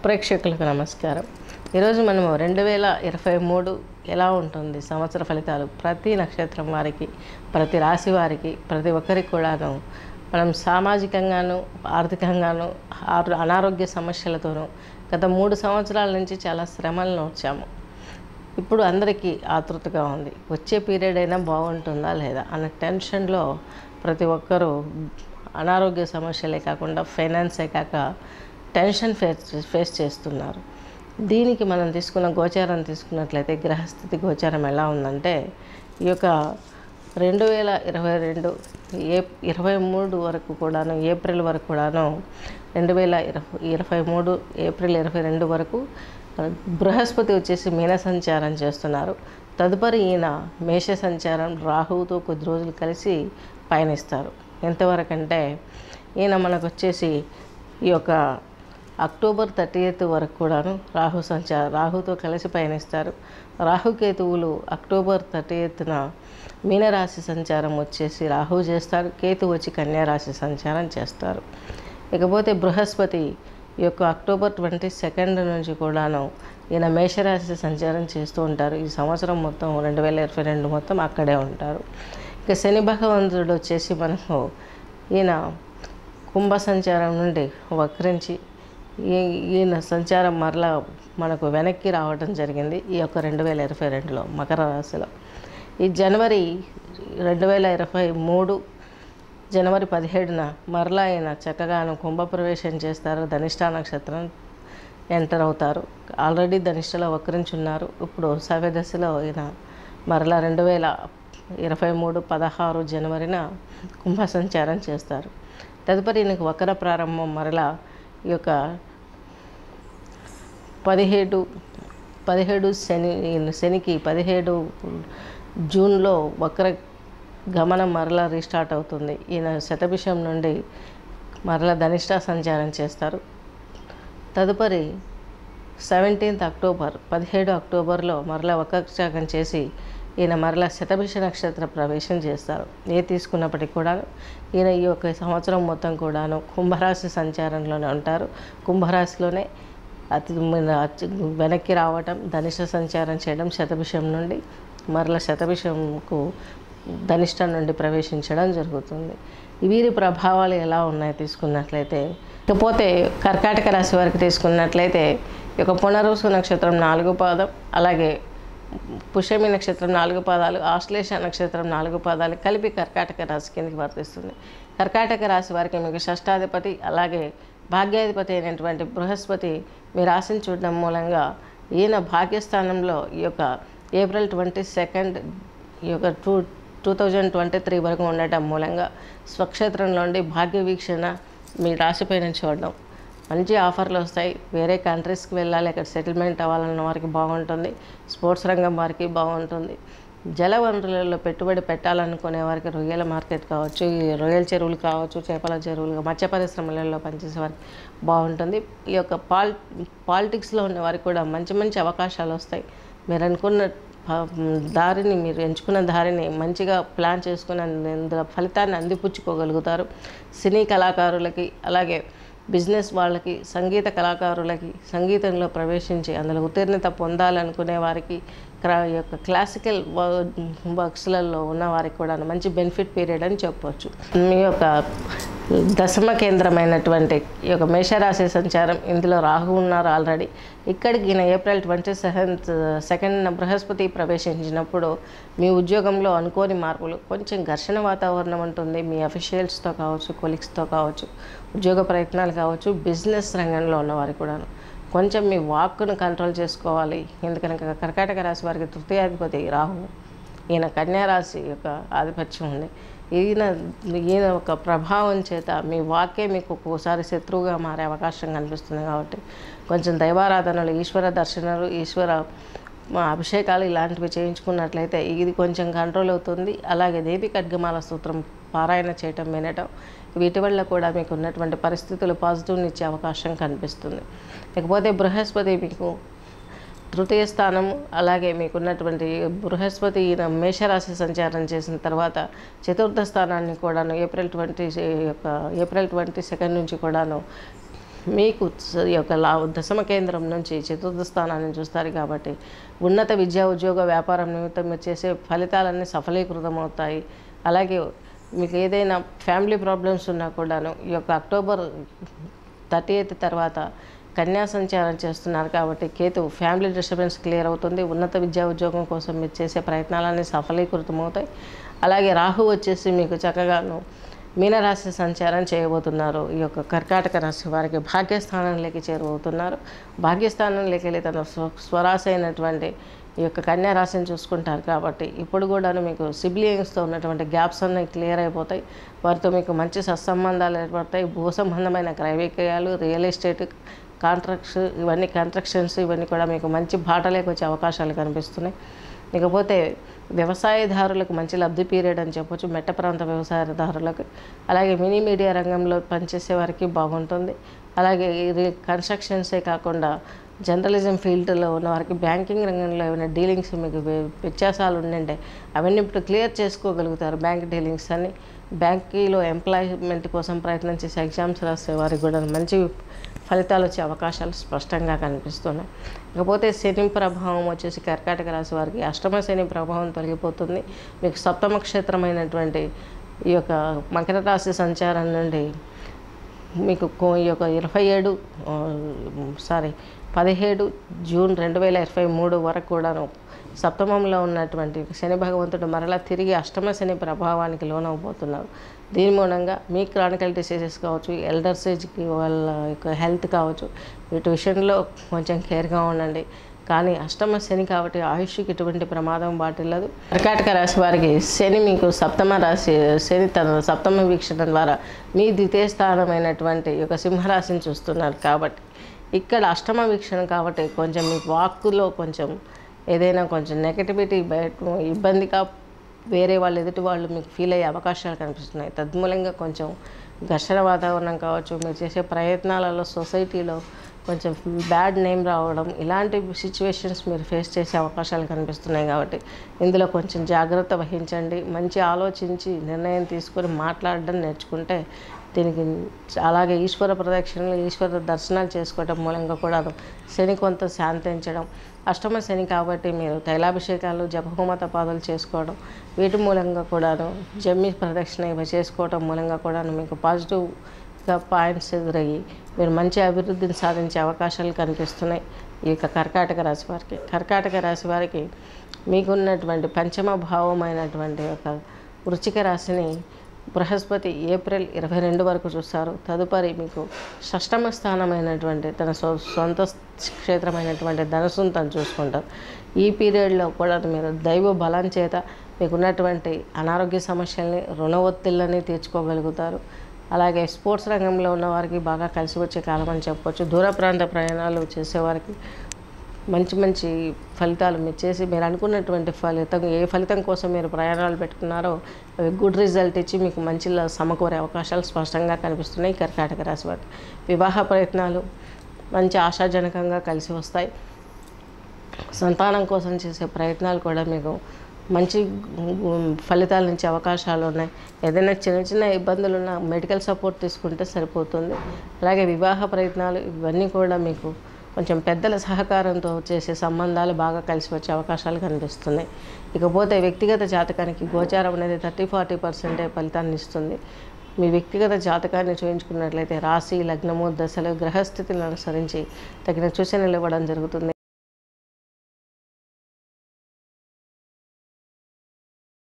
ప్రేక్షకులకు నమస్కారం ఈరోజు మనము రెండు వేల ఇరవై మూడు ఎలా ఉంటుంది సంవత్సర ఫలితాలు ప్రతి నక్షత్రం వారికి ప్రతి రాశి వారికి ప్రతి ఒక్కరికి కూడాను మనం సామాజికంగాను ఆర్థికంగాను ఆరు- అనారోగ్య సమస్యలతోనూ గత మూడు సంవత్సరాల నుంచి చాలా శ్రమలను వచ్చాము ఇప్పుడు అందరికీ ఆతృతగా ఉంది వచ్చే పీరియడ్ అయినా బాగుంటుందా లేదా అన్న టెన్షన్లో ప్రతి ఒక్కరూ అనారోగ్య సమస్యలే కాకుండా ఫైనాన్సే కాక టెన్షన్ ఫేస్ ఫేస్ చేస్తున్నారు దీనికి మనం తీసుకున్న గోచారం తీసుకున్నట్లయితే గ్రహస్థితి గోచారం ఎలా ఉందంటే ఈ యొక్క రెండు వేల ఇరవై రెండు ఏ ఇరవై మూడు వరకు కూడాను ఏప్రిల్ వరకు కూడాను రెండు వేల ఇరవై ఇరవై మూడు ఏప్రిల్ ఇరవై రెండు వరకు బృహస్పతి వచ్చేసి మీన సంచారం చేస్తున్నారు తదుపరి ఈయన మేష సంచారం రాహువుతో కొద్ది రోజులు కలిసి పయనిస్తారు ఎంతవరకు అంటే ఈయన మనకు వచ్చేసి ఈ యొక్క అక్టోబర్ థర్టీ ఎయిత్ వరకు కూడాను రాహు సంచారం రాహుతో కలిసి పయనిస్తారు రాహుకేతువులు అక్టోబర్ థర్టీ ఎయిత్న మీనరాశి సంచారం వచ్చేసి రాహు చేస్తారు కేతు వచ్చి కన్యారాశి సంచారం చేస్తారు ఇకపోతే బృహస్పతి ఈ యొక్క అక్టోబర్ ట్వంటీ సెకండ్ నుంచి కూడాను ఈయన మేషరాశి సంచారం చేస్తూ ఉంటారు ఈ సంవత్సరం మొత్తం రెండు వేల ఇరవై రెండు మొత్తం అక్కడే ఉంటారు ఇక శని భగవంతుడు వచ్చేసి మనకు ఈయన కుంభ సంచారం నుండి వక్రించి ఈ- ఈయన సంచారం మరలా మనకు వెనక్కి రావడం జరిగింది ఈ యొక్క రెండు వేల ఇరవై రెండులో మకర రాశిలో ఈ జనవరి రెండు వేల ఇరవై మూడు జనవరి పదిహేడున మరలా ఆయన చక్కగాను కుంభప్రవేశం చేస్తారు ధనిష్టా నక్షత్రం ఎంటర్ అవుతారు ఆల్రెడీ ధనిష్టలో వక్రించున్నారు ఇప్పుడు సవ్యదశలో ఈయన మరలా రెండు వేల ఇరవై మూడు పదహారు జనవరిన కుంభ సంచారం చేస్తారు తదుపరి ఈయనకు వక్ర ప్రారంభం మరలా ఈ యొక్క పదిహేడు పదిహేడు శని శనికి పదిహేడు జూన్లో వక్ర గమనం మరలా రీస్టార్ట్ అవుతుంది ఈయన శతభిషం నుండి మరలా ధనిష్ట సంచారం చేస్తారు తదుపరి సెవెంటీన్త్ అక్టోబర్ పదిహేడు అక్టోబర్లో మరలా వక్రచాగం చేసి ఈయన మరలా శతభిష నక్షత్ర ప్రవేశం చేస్తారు ఏ తీసుకున్నప్పటికీ కూడా ఈయన ఈ యొక్క సంవత్సరం మొత్తం కూడాను కుంభరాశి సంచారంలోనే ఉంటారు కుంభరాశిలోనే అతి మన- అతి వెనక్కి రావటం ధనిష్ట సంచారం చేయడం శతభిషం నుండి మరలా శతభిషంకు ధనిష్ట నుండి ప్రవేశించడం జరుగుతుంది వీరి ప్రభావాలు ఎలా ఉన్నాయి తీసుకున్నట్లయితే ఇకపోతే కర్కాటక రాశి వారికి తీసుకున్నట్లయితే ఈ యొక్క పునరుసు నక్షత్రం నాలుగు పాదం అలాగే పుష్యమి నక్షత్రం నాలుగు పాదాలు ఆశ్లేష నక్షత్రం నాలుగు పాదాలు కలిపి కర్కాటక రాశి కిందకి వర్తిస్తుంది కర్కాటక రాశి వారికి మీకు షష్టాధిపతి అలాగే భాగ్యాధిపతి అయినటువంటి బృహస్పతి మీ రాశిని చూడడం మూలంగా ఈయన భాగ్యస్థానంలో ఈ యొక్క ఏప్రిల్ ట్వంటీ సెకండ్ ఈ యొక్క two two thousand twenty three వరకు ఉండటం మూలంగా స్వక్షేత్రంలో ఉండి భాగ్య వీక్షణ మీ రాశిపైన చూడడం మంచి ఆఫర్లు వస్తాయి వేరే కంట్రీస్కి వెళ్ళాలి అక్కడ సెటిల్మెంట్ అవ్వాలన్న వారికి బాగుంటుంది స్పోర్ట్స్ రంగం వారికి బాగుంటుంది జల వనరులలో పెట్టుబడి పెట్టాలనుకునే వారికి రొయ్యల మార్కెట్ కావచ్చు ఈ రొయ్యల చెరువులు కావచ్చు చేపల చెరువులు మత్స్య పరిశ్రమలలో పనిచేసే వారికి బాగుంటుంది ఈ యొక్క పాల్ పాలిటిక్స్లో ఉన్న వారికి కూడా మంచి మంచి అవకాశాలు వస్తాయి మీరు అనుకున్న ప- దారిని మీరు ఎంచుకున్న దారిని మంచిగా ప్లాన్ చేసుకుని అందులో ఫలితాన్ని అందిపుచ్చుకోగలుగుతారు సినీ కళాకారులకి అలాగే బిజినెస్ వాళ్ళకి సంగీత కళాకారులకి సంగీతంలో ప్రవేశించి అందులో ఉత్తీర్ణత పొందాలనుకునే వారికి క్రా ఈ యొక్క క్లాసికల్ వర్క్స్లలో ఉన్న వారికి కూడా మంచి బెనిఫిట్ పీరియడ్ అని చెప్పవచ్చు మీ యొక్క దశమ కేంద్రమైనటువంటి ఈ యొక్క మేషరాశి సంచారం ఇందులో రాహు ఉన్నారు ఆల్రెడీ ఇక్కడికి ఈయన ఏప్రిల్ ట్వంటీ సెవెంత్ సెకండ్ బృహస్పతి ప్రవేశించినప్పుడు మీ ఉద్యోగంలో అనుకోని మార్పులు కొంచెం ఘర్షణ వాతావరణం ఉంటుంది మీ అఫీషియల్స్తో కావచ్చు కొలీగ్స్తో కావచ్చు ఉద్యోగ ప్రయత్నాలు కావచ్చు బిజినెస్ రంగంలో ఉన్నవారు కూడాను కొంచెం మీ వాక్ను కంట్రోల్ చేసుకోవాలి ఎందుకనగా కర్కాటక రాశి వారికి తృతీయాధిపతి రాహు ఈయన కన్యా రాశి యొక్క ఆధిపత్యం ఉంది ఈయన ఈయన ఒక ప్రభావం చేత మీ వాక్యే మీకు ఒక్కోసారి శత్రువుగా మారే అవకాశం కనిపిస్తుంది కాబట్టి కొంచెం దైవారాధనలు ఈశ్వర దర్శనాలు ఈశ్వర మా అభిషేకాలు ఇలాంటివి చేయించుకున్నట్లయితే ఇది కొంచెం కంట్రోల్ అవుతుంది అలాగే దేవి ఖడ్గమాల సూత్రం పారాయణ చేయటం వినటం వీటి వల్ల కూడా మీకు ఉన్నటువంటి పరిస్థితులు పాజిటివ్ని ఇచ్చే అవకాశం కనిపిస్తుంది ఇకపోతే బృహస్పతి మీకు తృతీయ స్థానం అలాగే మీకున్నటువంటి బృహస్పతి ఈయన మేషరాశి సంచారం చేసిన తర్వాత చతుర్థ స్థానాన్ని కూడాను ఏప్రిల్ ట్వంటీ యొక్క ఏప్రిల్ ట్వంటీ సెకండ్ నుంచి కూడాను మీకు స- ఈ యొక్క లా దశమ కేంద్రం నుంచి చతుర్థ స్థానాన్ని చూస్తారు కాబట్టి ఉన్నత విద్యా ఉద్యోగ వ్యాపారం నిమిత్తం మీరు చేసే ఫలితాలన్నీ సఫలీకృతం అవుతాయి అలాగే మీకు ఏదైనా ఫ్యామిలీ ప్రాబ్లమ్స్ ఉన్నా కూడాను ఈ యొక్క అక్టోబర్ థర్టీ ఎయిత్ తర్వాత కన్యా సంచారం చేస్తున్నారు కాబట్టి కేతు ఫ్యామిలీ డిస్టర్బెన్స్ క్లియర్ అవుతుంది ఉన్నత విద్యా ఉద్యోగం కోసం మీరు చేసే ప్రయత్నాలన్నీ సఫలీకృతం అవుతాయి అలాగే రాహు వచ్చేసి మీకు చక్కగాను మీనరాశి సంచారం చేయబోతున్నారు ఈ యొక్క కర్కాటక రాశి వారికి భాగ్యస్థానంలోకి చేరువవుతున్నారు భాగ్యస్థానంలోకి వెళ్ళి తన స్వ స్వరాశి అయినటువంటి ఈ యొక్క కన్యా రాశిని చూసుకుంటారు కాబట్టి ఇప్పుడు కూడాను మీకు సిబ్లియంగ్స్తో ఉన్నటువంటి గ్యాప్స్ అన్నీ క్లియర్ అయిపోతాయి వారితో మీకు మంచి సత్సంబంధాలు ఏర్పడతాయి భూ సంబంధమైన క్రయ విక్రయాలు రియల్ ఎస్టేట్ కాంట్రాక్ట్స్ ఇవన్నీ కన్స్ట్రక్షన్స్ ఇవన్నీ కూడా మీకు మంచి బాటలోకి వచ్చే అవకాశాలు కనిపిస్తున్నాయి ఇకపోతే వ్యవసాయదారులకు మంచి లబ్ధి పీరియడ్ అని చెప్పొచ్చు మెట్ట ప్రాంత వ్యవసాయదారులకు అలాగే మినీ మీడియా రంగంలో పనిచేసే వారికి బాగుంటుంది అలాగే ఇది కన్స్ట్రక్షన్సే కాకుండా జర్నలిజం ఫీల్డ్లో ఉన్న వారికి బ్యాంకింగ్ రంగంలో ఏమైనా డీలింగ్స్ మీకు వ్య- వ్యత్యాసాలు ఉండిండే అవన్నీ ఇప్పుడు క్లియర్ చేసుకోగలుగుతారు బ్యాంక్ డీలింగ్స్ అని బ్యాంకీలో ఎంప్లాయ్మెంట్ కోసం ప్రయత్నం చేసే ఎగ్జామ్స్ రాసే వారికి కూడా మంచి ఫలితాలు వచ్చే అవకాశాలు స్పష్టంగా కనిపిస్తున్నాయి ఇకపోతే శని ప్రభావం వచ్చేసి కర్కాటక రాశి వారికి అష్టమ శని ప్రభావం తొలగిపోతుంది మీకు సప్తమ క్షేత్రమైనటువంటి ఈ యొక్క మకర రాశి సంచారం నుండి మీకు కో- ఈ యొక్క ఇరవై ఏడు ఆ, సారీ పదిహేడు జూన్ రెండు వేల ఇరవై మూడు వరకు కూడాను సప్తమంలో ఉన్నటువంటి శని భగవంతుడు మరలా తిరిగి అష్టమ శని ప్రభావానికి లోనవబోతున్నారు దీని మూలంగా మీ క్రానికల్ డిసీజెస్ కావచ్చు ఎల్డర్స్ ఏజ్కి వాళ్ళ యొక్క హెల్త్ కావచ్చు వీటి విషయంలో కొంచెం కేర్గా ఉండండి కానీ అష్టమ శని కాబట్టి ఆయుష్కి ఎటువంటి ప్రమాదం వాటిల్లదు కర్కాటక రాశి వారికి శని మీకు సప్తమ రాశి శని తన సప్తమ వీక్షణ ద్వారా మీ ద్వితీయ స్థానమైనటువంటి ఈ యొక్క సింహరాశిని చూస్తున్నారు కాబట్టి ఇక్కడ అష్టమ వీక్షణ కాబట్టి కొంచెం మీ వాక్కులో కొంచెం ఏదైనా కొంచెం నెగటివిటీ బయట ఇబ్బందిగా వేరే వాళ్ళు ఎదుటి వాళ్ళు మీకు ఫీల్ అయ్యే అవకాశాలు కనిపిస్తున్నాయి తద్మూలంగా కొంచెం ఘర్షణ వాతావరణం కావచ్చు మీరు చేసే ప్రయత్నాలలో సొసైటీలో కొంచెం బ్యాడ్ నేమ్ రావడం ఇలాంటి సిచ్యువేషన్స్ మీరు ఫేస్ చేసే అవకాశాలు కనిపిస్తున్నాయి కాబట్టి ఇందులో కొంచెం జాగ్రత్త వహించండి మంచి ఆలోచించి నిర్ణయం తీసుకొని మాట్లాడడం నేర్చుకుంటే దీనికి అలాగే ఈశ్వర ప్రదక్షిణలు ఈశ్వర దర్శనాలు చేసుకోవడం మూలంగా కూడా శని కొంత శాంతించడం అష్టమ శని కాబట్టి మీరు తైలాభిషేకాలు జపహోమ తపాదులు చేసుకోవడం వీటి మూలంగా కూడాను జమ్మి ప్రదక్షిణ ఇవి చేసుకోవడం మూలంగా కూడాను మీకు పాజిటివ్గా పాయింట్స్ ఎదురయ్యి మీరు మంచి అభివృద్ధిని సాధించే అవకాశాలు కనిపిస్తున్నాయి ఈ యొక్క కర్కాటక రాశి వారికి కర్కాటక రాశి వారికి మీకున్నటువంటి పంచమ భావమైనటువంటి ఒక వృచ్చిక రాశిని బృహస్పతి ఏప్రిల్ ఇరవై రెండు వరకు చూస్తారు తదుపరి మీకు షష్టమ స్థానమైనటువంటి తన సొ- సొంత క్షేత్రమైనటువంటి ధనుసును తను చూసుకుంటారు ఈ పీరియడ్లో కూడా మీరు దైవ బలం చేత మీకున్నటువంటి అనారోగ్య సమస్యల్ని రుణ ఒత్తిళ్ళని తీర్చుకోగలుగుతారు అలాగే స్పోర్ట్స్ రంగంలో ఉన్న వారికి బాగా కలిసి వచ్చే కాలం అని చెప్పొచ్చు దూర ప్రాంత ప్రయాణాలు చేసేవారికి మంచి మంచి ఫలితాలు మీరు చేసి మీరు అనుకున్నటువంటి ఫలితం ఏ ఫలితం కోసం మీరు ప్రయాణాలు పెట్టుకున్నారో అవి గుడ్ రిజల్ట్ ఇచ్చి మీకు మంచి ల- సమకూరే అవకాశాలు స్పష్టంగా కనిపిస్తున్నాయి కర్కాటక రాశి వారికి వివాహ ప్రయత్నాలు మంచి ఆశాజనకంగా కలిసి వస్తాయి సంతానం కోసం చేసే ప్రయత్నాలు కూడా మీకు మంచి ఉమ్, ఫలితాలు ఇచ్చే అవకాశాలు ఉన్నాయి ఏదైనా చిన్న చిన్న ఇబ్బందులు ఉన్నా మెడికల్ సపోర్ట్ తీసుకుంటే సరిపోతుంది అలాగే వివాహ ప్రయత్నాలు ఇవన్నీ కూడా మీకు కొంచెం పెద్దల సహకారంతో చేసే సంబంధాలు బాగా కలిసి వచ్చే అవకాశాలు కనిపిస్తున్నాయి ఇకపోతే వ్యక్తిగత జాతకానికి గోచారం అనేది థర్టీ ఫార్టీ పర్సెంటే ఫలితాన్ని ఇస్తుంది మీ వ్యక్తిగత జాతకాన్ని చూపించుకున్నట్లయితే రాశి లగ్నము దశలు గ్రహస్థితులను అనుసరించి తగిన సూచనలు ఇవ్వడం జరుగుతుంది